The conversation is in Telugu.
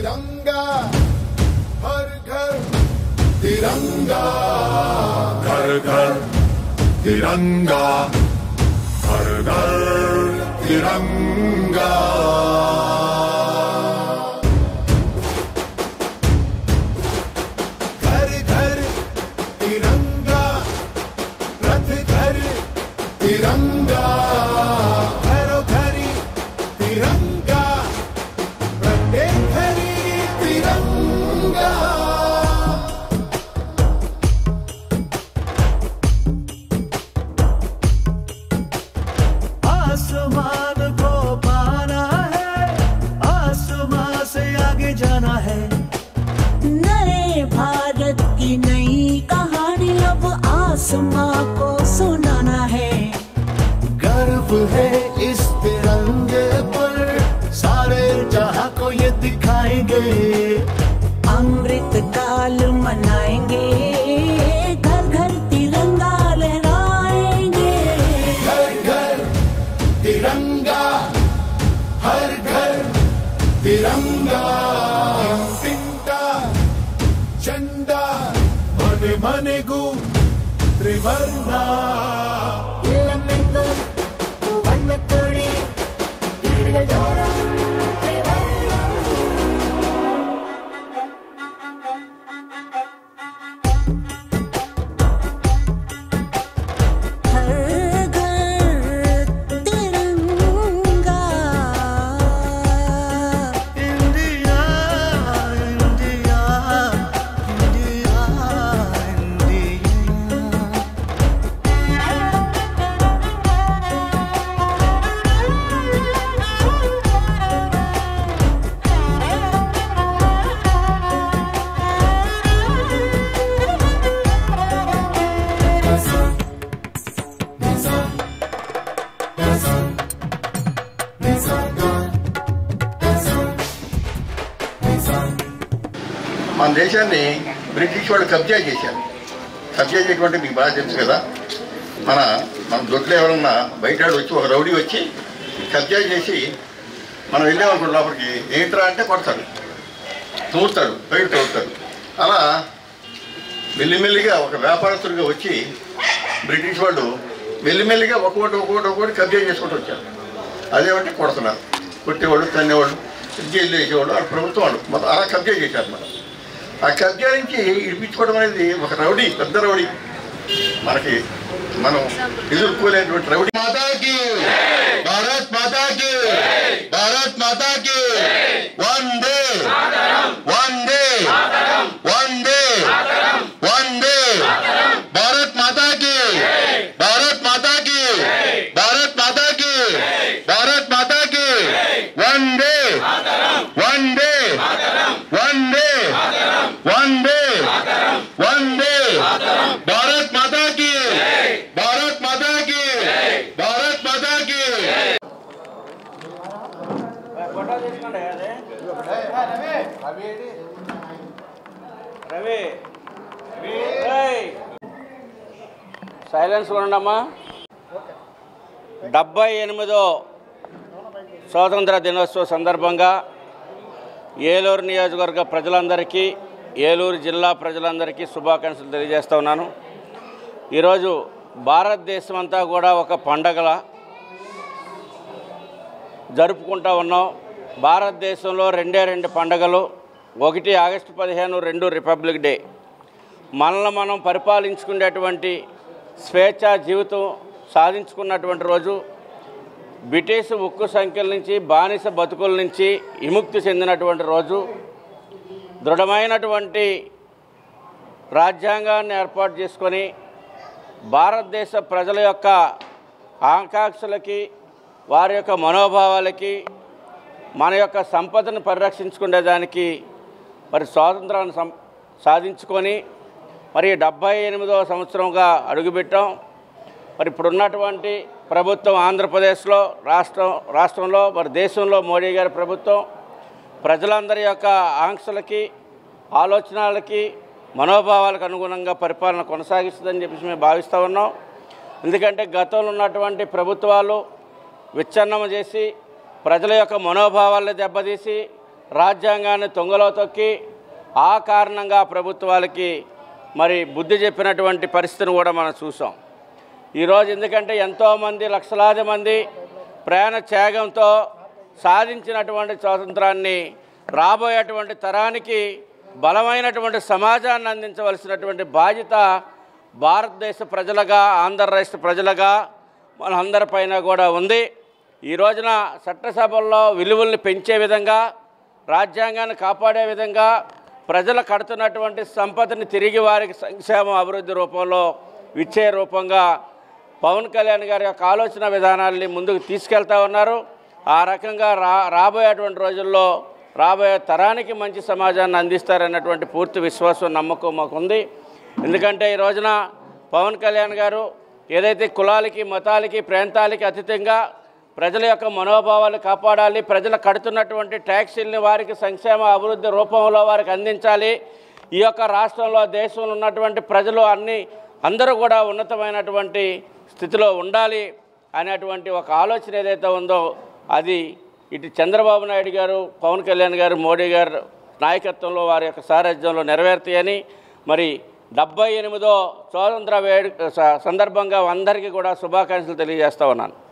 तिरंगा हर घर तिरंगा घर घर तिरंगा हर घर तिरंगा घर घर तिरंगा रथ घर तिरंगा घरो घरी तिरंगा प्रत्येक घरी तिरंगा आसमान को पाना है आसमान से आगे जाना है नए भारत की नई कहानी अब आसमां को सुनाना है गर्व है इस तिरंगे पर सारे जहां को ये दिखाएंगे अमृत काल मनाएंगे घर घर तिरंगा लहराएंगे घर घर तिरंगा हर घर तिरंगा इंटिंटा झंडा मने मनेगू त्रिवर्णा हर घर तिरंगा इंडिया इंडिया इंडिया इंडिया మన దేశాన్ని బ్రిటిష్ వాళ్ళు కబ్జా చేశారు కబ్జా చేయటువంటి మీకు బాగా తెలుసు కదా మన మన దొడ్లో ఎవరన్నా బయట వాడు వచ్చి ఒక రౌడీ వచ్చి కబ్జా చేసి మనం వెళ్ళామనుకో లోపలికి ఏంట్రా అంటే కొడతాడు తూరుతాడు బయట తోరుతాడు అలా మెల్లిమెల్లిగా ఒక వ్యాపారస్తుడిగా వచ్చి బ్రిటిష్ వాళ్ళు మెల్లిమెల్లిగా ఒక్కొక్కటి ఒక్కొక్కటి ఒక్కొక్కటి కబ్జా చేసుకుంటూ వచ్చారు అదేమంటే కొడుతున్నారు కొట్టేవాళ్ళు తన్నేవాళ్ళు జైలు వేసేవాళ్ళు ఆ ప్రభుత్వం వాళ్ళు మొత్తం అలా కబ్జా చేశారు మనం ఆ కబ్జా నుంచి ఇడిపించుకోవడం అనేది ఒక రౌడీ పెద్ద రౌడీ మనకి మనం ఎదుర్కోలేనటువంటి రౌడీ మాతాకి భారత్ మాతాకి భారత్ మాతాకి వందే వందే వందే వందే భారత్ మాతాకి భారత్ మాతాకి భారత్ మాతాకి భారత్ మాతాకి వందే వందే వందే వందే వందే భారత్ మాతాకి భారత్ మాతాకి భారత్ మాతాకి రవి సైలెన్స్ ఉండమ్మా డెబ్బై ఎనిమిదో స్వాతంత్ర దినోత్సవ సందర్భంగా ఏలూరు నియోజకవర్గ ప్రజలందరికీ ఏలూరు జిల్లా ప్రజలందరికీ శుభాకాంక్షలు తెలియజేస్తా ఉన్నాను ఈరోజు భారతదేశం అంతా కూడా ఒక పండగల జరుపుకుంటా ఉన్నాం భారతదేశంలో రెండే రెండు పండగలు ఒకటి ఆగస్టు పదిహేను రెండు రిపబ్లిక్ డే మనల్ని మనం పరిపాలించుకునేటువంటి స్వేచ్ఛా జీవితం సాధించుకున్నటువంటి రోజు బ్రిటిష్ ఉక్కు సంఖ్యల నుంచి బానిస బతుకుల నుంచి విముక్తి చెందినటువంటి రోజు దృఢమైనటువంటి రాజ్యాంగాన్ని ఏర్పాటు చేసుకొని భారతదేశ ప్రజల యొక్క ఆకాంక్షలకి వారి యొక్క మనోభావాలకి మన యొక్క సంపదను పరిరక్షించుకునేదానికి మరి స్వాతంత్రాన్ని సం సాధించుకొని మరి డెబ్భై ఎనిమిదవ సంవత్సరంగా అడుగుపెట్టాం మరి ఇప్పుడున్నటువంటి ప్రభుత్వం ఆంధ్రప్రదేశ్లో రాష్ట్రం రాష్ట్రంలో మరి దేశంలో మోడీ గారి ప్రభుత్వం ప్రజలందరి యొక్క ఆంక్షలకి ఆలోచనలకి మనోభావాలకు అనుగుణంగా పరిపాలన కొనసాగిస్తుందని చెప్పేసి మేము భావిస్తూ ఉన్నాం ఎందుకంటే గతంలో ఉన్నటువంటి ప్రభుత్వాలు విచ్ఛిన్నం చేసి ప్రజల యొక్క మనోభావాలను దెబ్బతీసి రాజ్యాంగాన్ని తొంగలో తొక్కి ఆ కారణంగా ప్రభుత్వాలకి మరి బుద్ధి చెప్పినటువంటి పరిస్థితిని కూడా మనం చూసాం ఈరోజు ఎందుకంటే ఎంతోమంది లక్షలాది మంది ప్రయాణ త్యాగంతో సాధించినటువంటి స్వాతంత్రాన్ని రాబోయేటువంటి తరానికి బలమైనటువంటి సమాజాన్ని అందించవలసినటువంటి బాధ్యత భారతదేశ ప్రజలుగా ఆంధ్ర రాష్ట్ర ప్రజలుగా మనందరిపైన కూడా ఉంది ఈ రోజున చట్టసభల్లో విలువల్ని పెంచే విధంగా రాజ్యాంగాన్ని కాపాడే విధంగా ప్రజలు కడుతున్నటువంటి సంపదని తిరిగి వారికి సంక్షేమ అభివృద్ధి రూపంలో ఇచ్చే రూపంగా పవన్ కళ్యాణ్ గారి యొక్క ఆలోచన విధానాల్ని ముందుకు తీసుకెళ్తా ఉన్నారు ఆ రకంగా రా రాబోయేటువంటి రోజుల్లో రాబోయే తరానికి మంచి సమాజాన్ని అందిస్తారన్నటువంటి పూర్తి విశ్వాసం నమ్మకం మాకు ఉంది ఎందుకంటే ఈ రోజున పవన్ కళ్యాణ్ గారు ఏదైతే కులాలకి మతాలకి ప్రాంతాలకి అతీతంగా ప్రజల యొక్క మనోభావాలు కాపాడాలి ప్రజలు కడుతున్నటువంటి ట్యాక్సీల్ని వారికి సంక్షేమ అభివృద్ధి రూపంలో వారికి అందించాలి ఈ యొక్క రాష్ట్రంలో దేశంలో ఉన్నటువంటి ప్రజలు అన్ని అందరూ కూడా ఉన్నతమైనటువంటి స్థితిలో ఉండాలి అనేటువంటి ఒక ఆలోచన ఏదైతే ఉందో అది ఇటు చంద్రబాబు నాయుడు గారు పవన్ కళ్యాణ్ గారు మోడీ గారు నాయకత్వంలో వారి యొక్క సారథ్యంలో నెరవేరుతాయని మరి డెబ్బై ఎనిమిదో స్వాతంత్ర వేడు స- సందర్భంగా అందరికీ కూడా శుభాకాంక్షలు తెలియజేస్తా ఉన్నాను